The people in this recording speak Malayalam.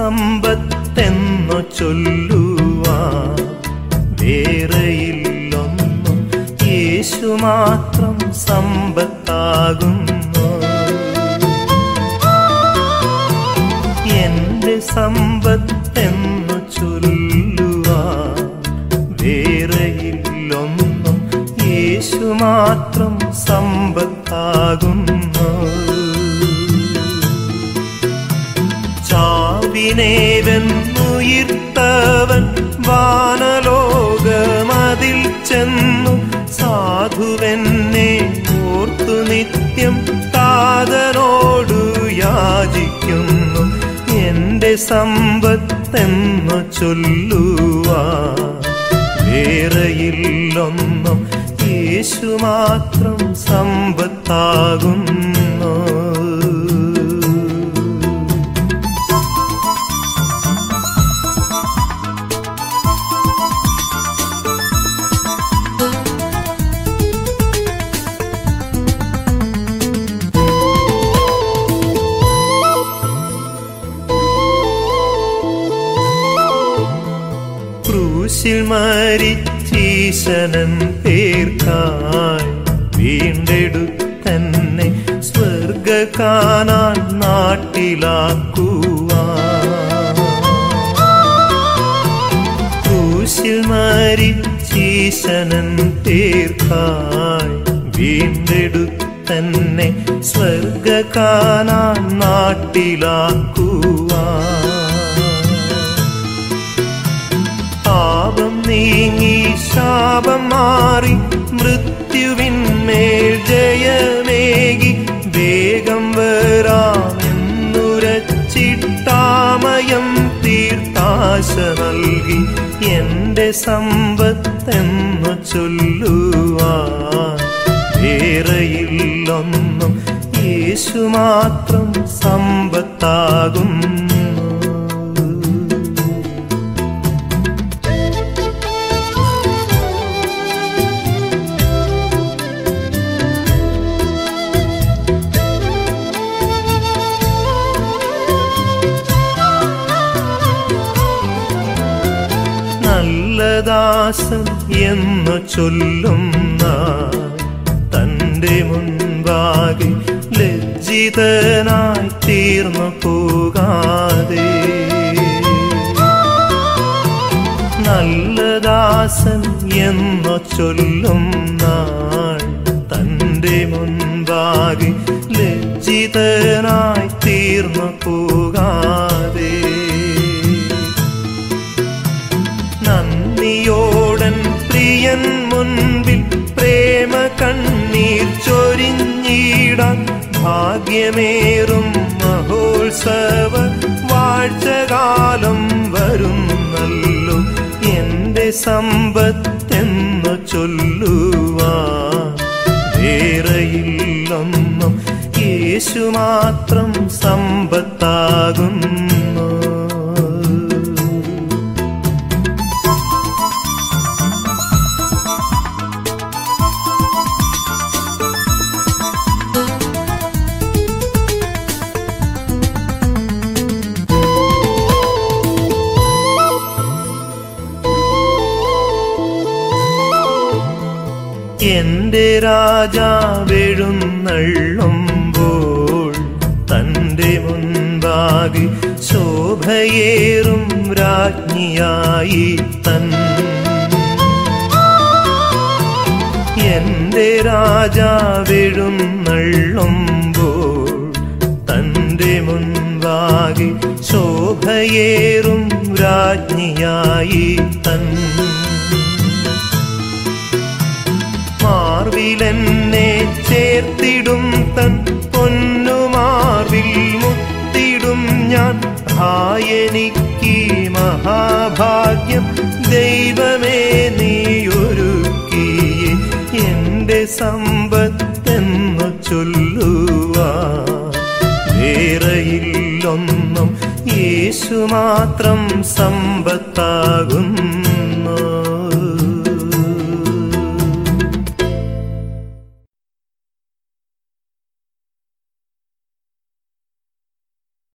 സമ്പത്തെന്നു ചൊല്ലുവാ വേറെയില്ലൊന്നും യേശു മാത്രം സമ്പത്താകുന്നു എന്റെ സമ്പത്തെന്നു ചൊല്ലുവാ വേറെയില്ലൊന്നും യേശു മാത്രം സമ്പത്താകുന്നു ചാവിനേവെന്നുയിർത്തവൻ വാനലോകമതിൽ ചെന്നു സാധുവെന്നെ ഓർത്തു നിത്യം താതനോടു യാചിക്കുന്നു എന്റെ സമ്പത്തെന്നു ചൊല്ലുവാ വേറെയില്ലൊന്നും യേശു മാത്രം സമ്പത്താകുന്നു ക്രൂശിൽ മരിച്ചീശനൻ പേർക്കായി വീണ്ടെടുത്തന്നെ സ്വർഗ കാണാൻ നാട്ടിലാക്കുവാൻ ക്രൂശിൽ മരിച്ചീശനൻ പേർക്കായി വീണ്ടെടുത്തന്നെ സ്വർഗ കാണാൻ നാട്ടിലാക്കുവാൻ പാപം നീങ്ങി ശാപം മാറി മൃത്യുവിന്മേൽ ജയമേകി വേഗം വരാമെന്നുരച്ചിട്ടാമയം തീർത്താശ നൽകി എന്റെ സമ്പത്തെന്നു ചൊല്ലുവാൻ വേറെയില്ലൊന്നും യേശു മാത്രം സമ്പത്താകുന്നു നല്ല ദാസൻ എന്ന് ചൊല്ലുന്ന തന്റെ മുൻപാകെ ലജ്ജിതനായി തീർന്നു പോകാതെ നല്ല ദാസൻ എന്ന് ചൊല്ലുന്ന തന്റെ മുൻപാകെ ലജ്ജിതനായി തീർന്നു പോകാതെ നന്ദിയോടൻ പ്രിയൻ മുൻപിൽ പ്രേമ കണ്ണീർ ചൊരിഞ്ഞിടാൻ ഭാഗ്യമേറും മഹോത്സവ വാഴ്ചകാലം വരുന്നല്ലോ എന്റെ സമ്പത്തെന്നു ചൊല്ലുവാൻ വേറെയില്ലൊന്നും യേശു മാത്രം സമ്പത്താകുന്നു എന്റെ രാജാവെഴുന്നള്ളുമ്പോൾ തന്റെ മുൻപാകെ ശോഭയേറും രാജ്ഞിയായി തൻ എന്റെ രാജാവെഴുന്നള്ളുമ്പോൾ തന്റെ മുൻപാകെ ശോഭയേറും രാജ്ഞിയായി തൻ മാർവിലെന്നെ ചേർത്തിടും തൻ പൊന്നുമാർവിൽ മുത്തിടും ഞാൻ ഹായനിക്ക് മഹാഭാഗ്യം ദൈവമേ നീയൊരുക്കിയേ എന്റെ സമ്പത്തെന്നു ചൊല്ലുവാ വേറെയില്ലൊന്നും യേശു മാത്രം സമ്പത്താകുന്നു